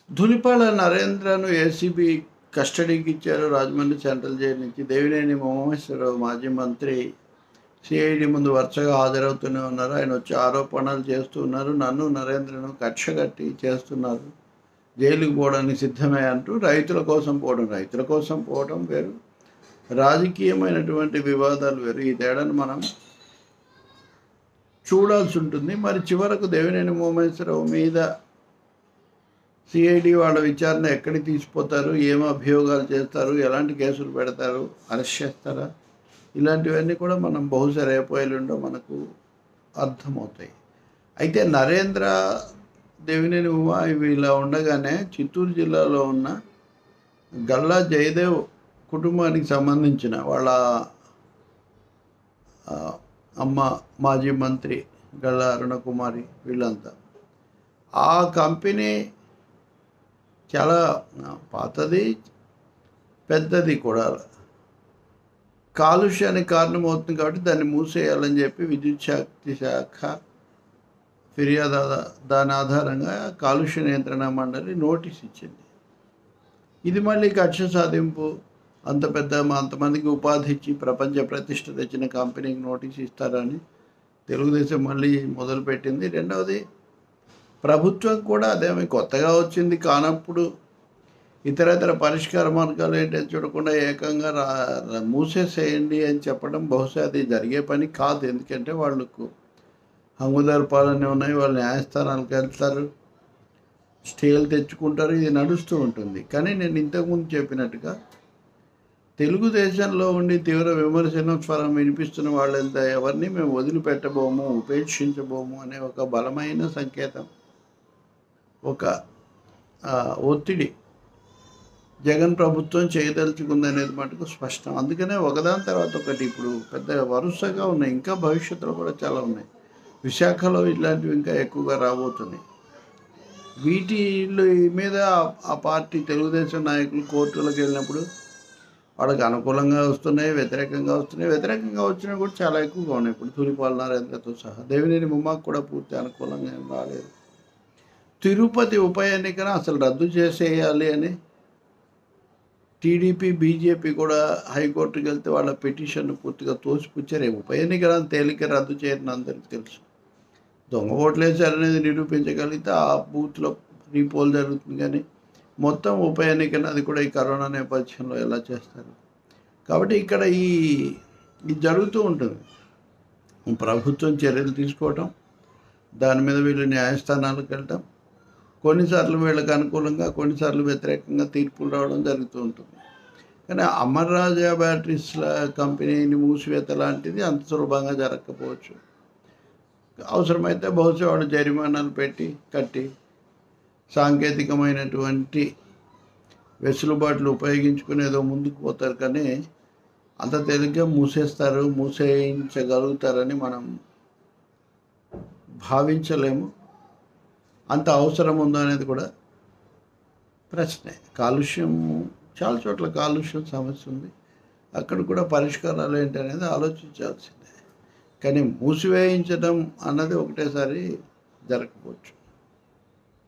ధులిపాల నరేంద్రను ACB కస్టడీకి ఇచ్చారు Rajahmundry central jail నుంచి దేవినేని మహేశ్వరరావు మాజీ మంత్రి సిఐడి ముందు వరుసగా హాజరవుతూనే ఉన్నారు ఆయన వచ్చి ఆరోపణలు చేస్తూ ఉన్నారు నన్ను నరేంద్రను కక్షగట్టి చేస్తున్నారు జైలుకు పోవడానికి సిద్ధమే అంటూ రైతుల కోసం పోవడం రైతుల కోసం పోవడం వేరు రాజకీయమైనటువంటి వివాదాలు వేరు ఈ తేడాను మనం చూడాల్సి ఉంటుంది మరి చివరకు దేవినేని మోమేశ్వరరావు మీద సిఐడి వాళ్ళ విచారణ ఎక్కడికి తీసిపోతారు ఏం అభియోగాలు చేస్తారు ఎలాంటి కేసులు పెడతారు అరెస్ట్ చేస్తారా ఇలాంటివన్నీ కూడా మనం బహుశా రేపు ఎల్లుండో మనకు అర్థమవుతాయి అయితే నరేంద్ర దేవినేని ఉమా ఇవి ఇలా ఉండగానే చిత్తూరు జిల్లాలో ఉన్న గల్లా జయదేవ్ కుటుంబానికి సంబంధించిన వాళ్ళ ఆ, అమ్మ మాజీ మంత్రి గల్లా అరుణకుమారి వీళ్ళంతా ఆ కంపెనీ చాలా ఆ, పాతది పెద్దది కూడా కాలుష్యానికి కారణమవుతుంది కాబట్టి దాన్ని మూసేయాలని చెప్పి విద్యుత్ శక్తి శాఖ ఫిర్యాదు ఆధా- దాని ఆధారంగా కాలుష్య నియంత్రణ మండలి నోటీస్ ఇచ్చింది ఇది మళ్ళీ కక్ష సాధింపు అంత పెద్ద అంతమందికి ఉపాధి ఇచ్చి ప్రపంచ ప్రతిష్ట తెచ్చిన కంపెనీకి నోటీస్ ఇస్తారని తెలుగుదేశం మళ్ళీ మొదలుపెట్టింది రెండవది ప్రభుత్వం కూడా అదేమి కొత్తగా వచ్చింది కానప్పుడు ఇతరతర పరిష్కార మార్గాలు ఏంటని చూడకుండా ఏకంగా రా రా- మూసేసేయండి అని చెప్పడం బహుశా అది జరిగే పని కాదు ఎందుకంటే వాళ్ళకు హంగుదర్పాలన్నీ ఉన్నాయి వాళ్ళు న్యాయస్థానాలకు వెళ్తారు స్టేలు తెచ్చుకుంటారు ఇది నడుస్తూ ఉంటుంది కానీ నేను ఇంతకుముందు చెప్పినట్టుగా తెలుగుదేశంలో ఉండి తీవ్ర విమర్శన స్వరం వినిపిస్తున్న వాళ్ళంతా ఎవరిని మేము వదిలిపెట్టబోము ఉపేక్షించబోము అనే ఒక బలమైన సంకేతం ఒక ఆ, ఒత్తిడి జగన్ ప్రభుత్వం చేయదలుచుకుందనేది మటుకు స్పష్టం అందుకనే ఒకదాని తర్వాత ఒకటి ఇప్పుడు పెద్ద వరుసగా ఉన్నాయి ఇంకా భవిష్యత్తులో కూడా చాలా ఉన్నాయి విశాఖలో ఇలాంటివి ఇంకా ఎక్కువగా రాబోతున్నాయి వీటి మీద ఆ- ఆ పార్టీ తెలుగుదేశం నాయకులు కోర్టులకు వెళ్ళినప్పుడు వాళ్ళకి అనుకూలంగా వస్తున్నాయి వ్యతిరేకంగా వస్తున్నాయి వ్యతిరేకంగా వచ్చినా కూడా చాలా ఎక్కువగా ఉన్నాయి ఇప్పుడు తూలిపాల నరేంద్రతో సహా దేవినేని ముమ్మాకు కూడా పూర్తి అనుకూలంగా ఏం రాలేదు తిరుపతి ఉప ఎన్నికను అసలు రద్దు చేసేయాలి అని టీడీపీ బీజేపీ కూడా హైకోర్టుకి వెళ్తే వాళ్ళ పిటిషన్ పూర్తిగా తోసిపుచ్చారు ఉప ఎన్నికలను తేలిక రద్దు చేయని అందరికీ తెలుసు దొంగ ఓట్లు వేశారనేది నిరూపించగలిగితే ఆ బూత్లో రీపోల్ జరుగుతుంది కానీ మొత్తం ఉప ఎన్నికను అది కూడా ఈ కరోనా నేపథ్యంలో ఎలా చేస్తారు కాబట్టి ఇక్కడ ఈ ఇది జరుగుతూ ఉంటుంది ప్రభుత్వం చర్యలు తీసుకోవటం దాని మీద వీళ్ళు న్యాయస్థానాలకు వెళ్ళటం కొన్నిసార్లు వీళ్ళకి అనుకూలంగా కొన్నిసార్లు వ్యతిరేకంగా తీర్పులు రావడం జరుగుతూ ఉంటుంది కానీ అమర్ రాజా బ్యాటరీస్ల కంపెనీని మూసివేత లాంటిది అంత సులభంగా జరగకపోవచ్చు అవసరమైతే బహుశా వాళ్ళు జరిమానాలు పెట్టి కట్టి సాంకేతికమైనటువంటి వెసులుబాట్లు ఉపయోగించుకుని ఏదో ముందుకు పోతారు కానీ అంత తేలిగ్గా మూసేస్తారు మూసేయించగలుగుతారని మనం భావించలేము అంత అవసరం ఉందో అనేది కూడా ప్రశ్నే కాలుష్యం చాలా చోట్ల కాలుష్యం సమస్య ఉంది అక్కడ కూడా పరిష్కారాలు ఏంటి అనేది ఆలోచించాల్సిందే కానీ మూసివేయించడం అన్నది ఒకటేసారి జరగకపోవచ్చు